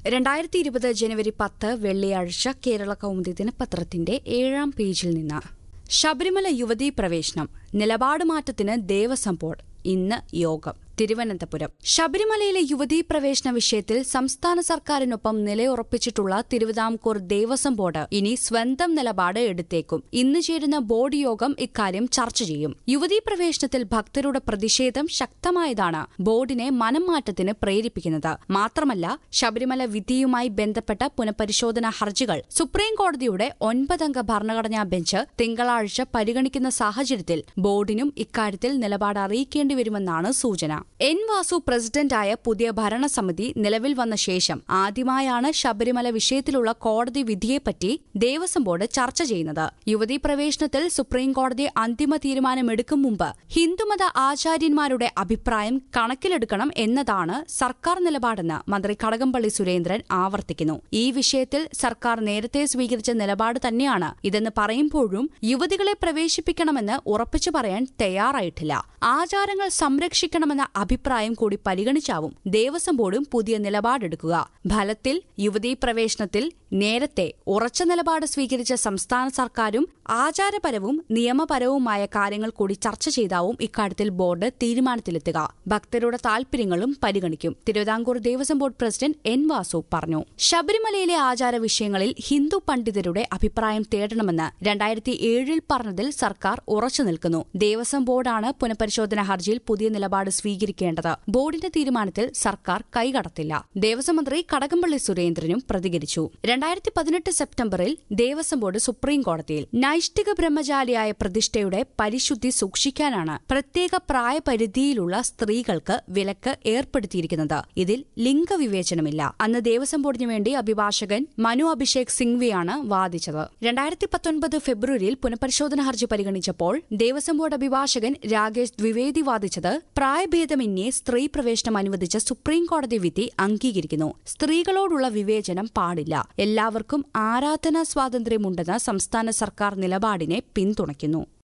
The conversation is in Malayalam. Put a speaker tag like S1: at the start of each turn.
S1: രണ്ടായിരത്തി ഇരുപത് ജനുവരി പത്ത് വെള്ളിയാഴ്ച കേരള കൗമുദി ദിനപത്രത്തിന്റെ ഏഴാം പേജിൽ നിന്ന് ശബരിമല യുവതീ പ്രവേശനം നിലപാട് മാറ്റത്തിന് ദേവസ്വം ബോർഡ് ഇന്ന് യോഗം തിരുവനന്തപുരം ശബരിമലയിലെ യുവതീ പ്രവേശന വിഷയത്തിൽ സംസ്ഥാന സർക്കാരിനൊപ്പം നിലയുറപ്പിച്ചിട്ടുള്ള തിരുവിതാംകൂർ ദേവസ്വം ബോർഡ് ഇനി സ്വന്തം നിലപാട് എടുത്തേക്കും ഇന്ന് ചേരുന്ന ബോർഡ് യോഗം ഇക്കാര്യം ചർച്ച ചെയ്യും യുവതീ പ്രവേശനത്തിൽ ഭക്തരുടെ പ്രതിഷേധം ശക്തമായതാണ് ബോർഡിനെ മനം മാറ്റത്തിന് പ്രേരിപ്പിക്കുന്നത് മാത്രമല്ല ശബരിമല വിധിയുമായി ബന്ധപ്പെട്ട പുനഃപരിശോധനാ ഹർജികൾ സുപ്രീം കോടതിയുടെ ഒൻപതംഗ ഭരണഘടനാ ബെഞ്ച് തിങ്കളാഴ്ച പരിഗണിക്കുന്ന സാഹചര്യത്തിൽ ബോർഡിനും ഇക്കാര്യത്തിൽ നിലപാട് അറിയിക്കേണ്ടി വരുമെന്നാണ് സൂചന എൻ വാസു പ്രസിഡന്റായ പുതിയ ഭരണസമിതി നിലവിൽ വന്ന ശേഷം ആദ്യമായാണ് ശബരിമല വിഷയത്തിലുള്ള കോടതി വിധിയെപ്പറ്റി ദേവസ്വം ബോർഡ് ചർച്ച ചെയ്യുന്നത് യുവതീ പ്രവേശനത്തിൽ സുപ്രീം കോടതി അന്തിമ തീരുമാനമെടുക്കും മുമ്പ് ഹിന്ദുമത ആചാര്യന്മാരുടെ അഭിപ്രായം കണക്കിലെടുക്കണം എന്നതാണ് സർക്കാർ നിലപാടെന്ന് മന്ത്രി കടകംപള്ളി സുരേന്ദ്രൻ ആവർത്തിക്കുന്നു ഈ വിഷയത്തിൽ സർക്കാർ നേരത്തെ സ്വീകരിച്ച നിലപാട് തന്നെയാണ് ഇതെന്ന് പറയുമ്പോഴും യുവതികളെ പ്രവേശിപ്പിക്കണമെന്ന് ഉറപ്പിച്ചു പറയാൻ തയ്യാറായിട്ടില്ല ആചാരങ്ങൾ സംരക്ഷിക്കണമെന്ന അഭിപ്രായം കൂടി പരിഗണിച്ചാവും ദേവസ്വം ബോർഡും പുതിയ നിലപാടെടുക്കുക ഫലത്തിൽ യുവതീ പ്രവേശനത്തിൽ നേരത്തെ ഉറച്ച നിലപാട് സ്വീകരിച്ച സംസ്ഥാന സർക്കാരും ആചാരപരവും നിയമപരവുമായ കാര്യങ്ങൾ കൂടി ചർച്ച ചെയ്താവും ഇക്കാര്യത്തിൽ ബോർഡ് തീരുമാനത്തിലെത്തുക ഭക്തരുടെ താൽപര്യങ്ങളും പരിഗണിക്കും Thiruvithamkoor Devaswom board president N Vasu പറഞ്ഞു ശബരിമലയിലെ ആചാര വിഷയങ്ങളിൽ ഹിന്ദു പണ്ഡിതരുടെ അഭിപ്രായം തേടണമെന്ന് രണ്ടായിരത്തി ഏഴിൽ പറഞ്ഞതിൽ സർക്കാർ ഉറച്ചു നിൽക്കുന്നു ദേവസ്വം ബോർഡാണ് പുനഃപരിശോധനാ ഹർജിയിൽ പുതിയ നിലപാട് സ്വീകരിക്കേണ്ടത് ബോർഡിന്റെ തീരുമാനത്തിൽ സർക്കാർ കൈകടത്തില്ല ദേവസ്വം മന്ത്രി കടകംപള്ളി സുരേന്ദ്രനും പ്രതികരിച്ചു രണ്ടായിരത്തി പതിനെട്ട് സെപ്റ്റംബറിൽ ദേവസ്വം ബോർഡ് സുപ്രീം കോടതിയിൽ നൈഷ്ഠിക ബ്രഹ്മചാരിയായ പ്രതിഷ്ഠയുടെ പരിശുദ്ധി സൂക്ഷിക്കാനാണ് പ്രത്യേക പ്രായപരിധിയിലുള്ള സ്ത്രീകൾക്ക് വിലക്ക് ഏർപ്പെടുത്തിയിരിക്കുന്നത് ഇതിൽ ലിംഗവിവേചനമില്ല അന്ന് ദേവസ്വം ബോർഡിനു വേണ്ടി അഭിഭാഷകൻ മനു അഭിഷേക് സിംഗ്വിയാണ് വാദിച്ചത് രണ്ടായിരത്തി പത്തൊൻപത് ഫെബ്രുവരിയിൽ പുനഃപരിശോധന ഹർജി പരിഗണിച്ചപ്പോൾ ദേവസ്വം ബോർഡ് അഭിഭാഷകൻ രാകേഷ് ദ്വിവേദി വാദിച്ചത് പ്രായഭേദമന്യേ സ്ത്രീ പ്രവേശനം അനുവദിച്ച സുപ്രീം കോടതി വിധി അംഗീകരിക്കുന്നു സ്ത്രീകളോടുള്ള വിവേചനം പാടില്ല എല്ലാവർക്കും ആരാധനാ സ്വാതന്ത്ര്യമുണ്ടെന്ന സംസ്ഥാന സർക്കാർ നിലപാടിനെ പിന്തുണയ്ക്കുന്നു